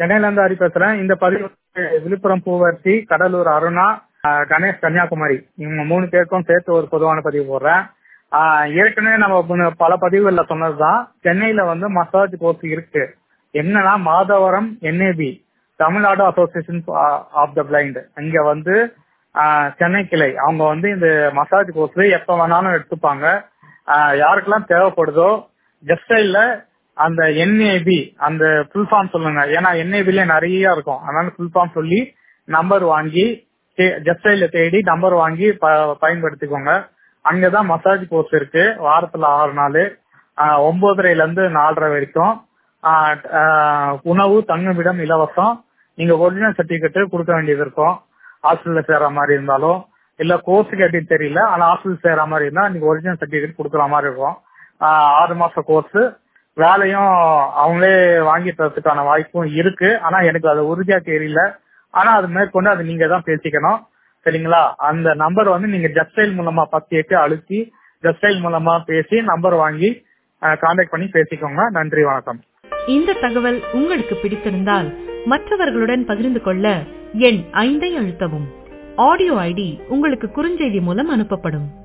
சென்னையில இருந்து ஹரி பேசுறேன் இந்த பதிவு விழுப்புரம் பூவர்த்தி கடலூர் அருணா ஆஹ் கணேஷ் கன்னியாகுமரி இவங்க மூணு பேருக்கும் சேர்த்து ஒரு பொதுவான பதிவு போடுறேன் ஆஹ் ஏற்கனவே நம்ம முன்ன பல பதிவுகள்ல சொன்னதுதான் சென்னையில வந்து மசாஜ் கோர்ஸ் இருக்கு என்னன்னா Madhavaram NAB Tamil Nadu association of the blind இங்க வந்து ஆஹ் சென்னை கிளை அவங்க வந்து இந்த மசாஜ் கோர்ஸ் எப்ப வேணாலும் எடுத்துப்பாங்க ஆஹ் யாருக்கெல்லாம் தேவைப்படுதோ ஜெஸ்டைல்ல அந்த என்ஏபி அந்த ஃபுல் ஃபார்ம் சொல்லுங்க ஏன்னா என்ஏபில நிறைய இருக்கும் அதனால ஃபுல் ஃபார்ம் சொல்லி நம்பர் வாங்கி ஜெஸ்டைல தேடி நம்பர் வாங்கி ப- பயன்படுத்திக்கோங்க அங்கதான் மசாஜ் கோர்ஸ் இருக்கு வாரத்துல ஆறு நாள் ஒன்பதரைல இருந்து நாலரை வரைக்கும் ஆஹ் ஆஹ் உணவு தங்குமிடம் இலவசம் நீங்க ஒரிஜினல் சர்டிபிகேட் கொடுக்க வேண்டியது இருக்கும் ஹாஸ்டல்ல சேர்ற மாதிரி இருந்தாலும் இல்ல கோர்ஸுக்கு எப்படின்னு தெரியல ஆனா ஹாஸ்டல் சேர்ற மாதிரி இருந்தா நீங்க ஒரிஜினல் சர்டிபிகேட் கொடுக்குற மாதிரி இருக்கும் ஆஹ் ஆறு மாச கோர்ஸ் வேலையும் அவங்களே வாங்கி தரதுக்கான வாய்ப்பும் இருக்கு ஆனா எனக்கு அது உறுதியா தெரியல ஆனா அது மேற்கொண்டு அது நீங்க தான் பேசிக்கணும் சரிங்களா அந்த நம்பர் வந்து நீங்க ஜஸ்டைல் மூலமா பத்து எட்டு அழுத்தி ஜஸ்டைல் மூலமா பேசி நம்பர் வாங்கி கான்டாக்ட் பண்ணி பேசிக்கோங்க நன்றி வணக்கம் இந்த தகவல் உங்களுக்கு பிடித்திருந்தால் மற்றவர்களுடன் பகிர்ந்து கொள்ள எண் ஐந்தை அழுத்தவும் ஆடியோ ஐடி உங்களுக்கு குறுஞ்செய்தி மூலம் அனுப்பப்படும்